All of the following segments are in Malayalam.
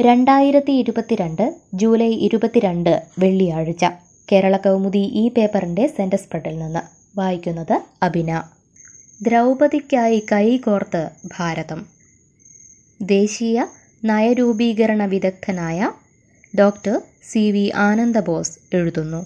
രണ്ടായിരത്തി ഇരുപത്തിരണ്ട് ജൂലൈ ഇരുപത്തിരണ്ട് വെള്ളിയാഴ്ച കേരള കൗമുദി ഈ പേപ്പറിന്റെ സെന്റർ സ്പ്രെഡിൽ നിന്ന് വായിക്കുന്നത് അബിന ദ്രൗപദിക്കായി കൈകോർത്ത് ഭാരതം ദേശീയ നയരൂപീകരണ വിദഗ്ധനായ ഡോക്ടർ സി വി ആനന്ദബോസ് എഴുതുന്നു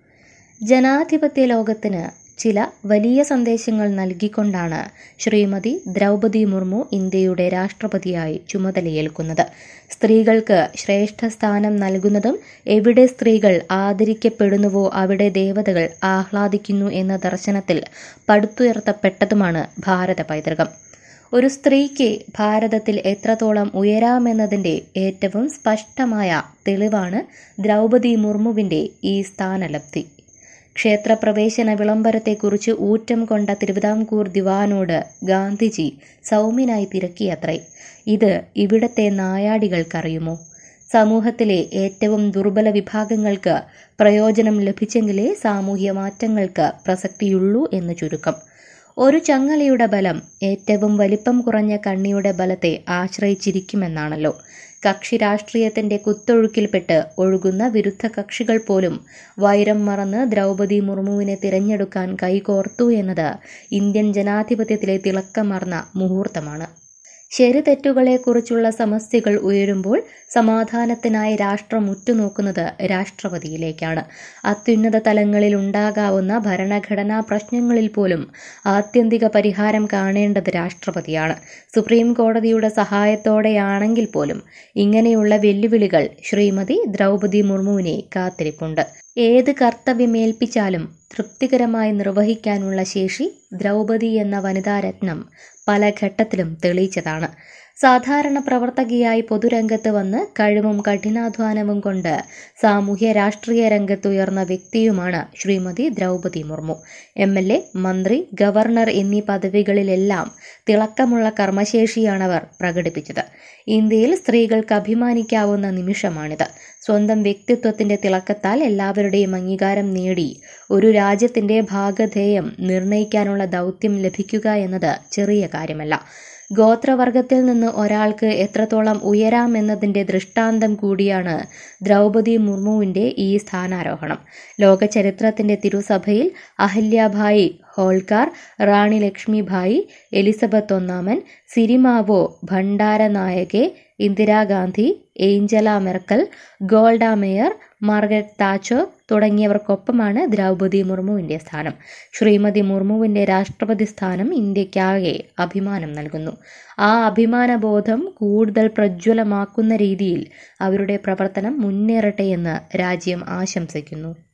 ജനാധിപത്യ ലോകത്തിന് ചില വലിയ സന്ദേശങ്ങൾ നൽകിക്കൊണ്ടാണ് ശ്രീമതി ദ്രൗപദി മുർമു ഇന്ത്യയുടെ രാഷ്ട്രപതിയായി ചുമതലയേൽക്കുന്നത് സ്ത്രീകൾക്ക് ശ്രേഷ്ഠ സ്ഥാനം നൽകുന്നതും എവിടെ സ്ത്രീകൾ ആദരിക്കപ്പെടുന്നുവോ അവിടെ ദേവതകൾ ആഹ്ലാദിക്കുന്നു എന്ന ദർശനത്തിൽ പടുത്തുയർത്തപ്പെട്ടതുമാണ് ഭാരത പൈതൃകം ഒരു സ്ത്രീക്ക് ഭാരതത്തിൽ എത്രത്തോളം ഉയരാമെന്നതിന്റെ ഏറ്റവും സ്പഷ്ടമായ തെളിവാണ് ദ്രൗപദി മുർമുവിന്റെ ഈ സ്ഥാനലബ്ധി ക്ഷേത്രപ്രവേശന വിളംബരത്തെക്കുറിച്ച് ഊറ്റം കൊണ്ട തിരുവിതാംകൂർ ദിവാനോട് ഗാന്ധിജി സൗമ്യനായി തിരക്കിയത്രേ ഇത് ഇവിടത്തെ നായാടികൾക്കറിയുമോ സമൂഹത്തിലെ ഏറ്റവും ദുർബല വിഭാഗങ്ങൾക്ക് പ്രയോജനം ലഭിച്ചെങ്കിലേ സാമൂഹ്യ മാറ്റങ്ങൾക്ക് പ്രസക്തിയുള്ളൂ എന്ന് ചുരുക്കം ഒരു ചങ്ങലയുടെ ബലം ഏറ്റവും വലിപ്പം കുറഞ്ഞ കണ്ണിയുടെ ബലത്തെ ആശ്രയിച്ചിരിക്കുമെന്നാണല്ലോ കക്ഷി രാഷ്ട്രീയത്തിന്റെ കുത്തൊഴുക്കിൽപ്പെട്ട് ഒഴുകുന്ന വിരുദ്ധ കക്ഷികൾ പോലും വൈരം മറന്ന് ദ്രൗപദി മുർമുവിനെ തിരഞ്ഞെടുക്കാൻ കൈകോർത്തു എന്നത് ഇന്ത്യൻ ജനാധിപത്യത്തിലെ തിളക്കമാർന്ന മുഹൂർത്തമാണ് ശരി തെറ്റുകളെക്കുറിച്ചുള്ള സമസ്യകൾ ഉയരുമ്പോൾ സമാധാനത്തിനായി രാഷ്ട്രം ഉറ്റുനോക്കുന്നത് രാഷ്ട്രപതിയിലേക്കാണ് അത്യുന്നത തലങ്ങളിൽ ഉണ്ടാകാവുന്ന ഭരണഘടനാ പ്രശ്നങ്ങളിൽ പോലും ആത്യന്തിക പരിഹാരം കാണേണ്ടത് രാഷ്ട്രപതിയാണ് സുപ്രീം കോടതിയുടെ സഹായത്തോടെയാണെങ്കിൽ പോലും ഇങ്ങനെയുള്ള വെല്ലുവിളികൾ ശ്രീമതി ദ്രൗപദി മുർമുവിനെ കാത്തിരിപ്പുണ്ട് ഏത് കർത്തവ്യമേൽപ്പിച്ചാലും തൃപ്തികരമായി നിർവഹിക്കാനുള്ള ശേഷി ദ്രൗപദി എന്ന വനിതാരത്നം പല ഘട്ടത്തിലും തെളിയിച്ചതാണ് സാധാരണ പ്രവർത്തകയായി പൊതുരംഗത്ത് വന്ന് കഴിവും കഠിനാധ്വാനവും കൊണ്ട് സാമൂഹ്യ രാഷ്ട്രീയ രംഗത്തുയർന്ന വ്യക്തിയുമാണ് Shrimati Draupadi Murmu M L A മന്ത്രി ഗവർണർ എന്നീ പദവികളിലെല്ലാം തിളക്കമുള്ള കർമ്മശേഷിയാണവർ പ്രകടിപ്പിച്ചത് ഇന്ത്യയിൽ സ്ത്രീകൾക്ക് അഭിമാനിക്കാവുന്ന നിമിഷമാണിത് സ്വന്തം വ്യക്തിത്വത്തിന്റെ തിളക്കത്താൽ എല്ലാവരുടെയും അംഗീകാരം നേടി ഒരു രാജ്യത്തിന്റെ ഭാഗധേയം നിർണയിക്കാനുള്ള ദൗത്യം ലഭിക്കുക എന്നത് ചെറിയ കാര്യമല്ല ഗോത്രവർഗത്തിൽ നിന്ന് ഒരാൾക്ക് എത്രത്തോളം ഉയരാമെന്നതിന്റെ ദൃഷ്ടാന്തം കൂടിയാണ് ദ്രൗപദി മുർമുവിന്റെ ഈ സ്ഥാനാരോഹണം ലോക ചരിത്രത്തിന്റെ തിരുസഭയിൽ അഹല്യാഭായി ഹോൾക്കാർ റാണി ലക്ഷ്മിഭായി എലിസബത്ത് ഒന്നാമൻ Sirimavo Bandaranaike Indira Gandhi Angela Merkel Golda Meir Margaret Thatcher തുടങ്ങിയവർക്കൊപ്പമാണ് ദ്രൗപദി മുർമുവിന്റെ സ്ഥാനം ശ്രീമതി മുർമുവിന്റെ രാഷ്ട്രപതി സ്ഥാനം ഇന്ത്യക്കാകെ അഭിമാനം നൽകുന്നു ആ അഭിമാനബോധം കൂടുതൽ പ്രജ്വലമാക്കുന്ന രീതിയിൽ അവരുടെ പ്രവർത്തനം മുന്നേറട്ടെ എന്ന് രാജ്യം ആശംസിക്കുന്നു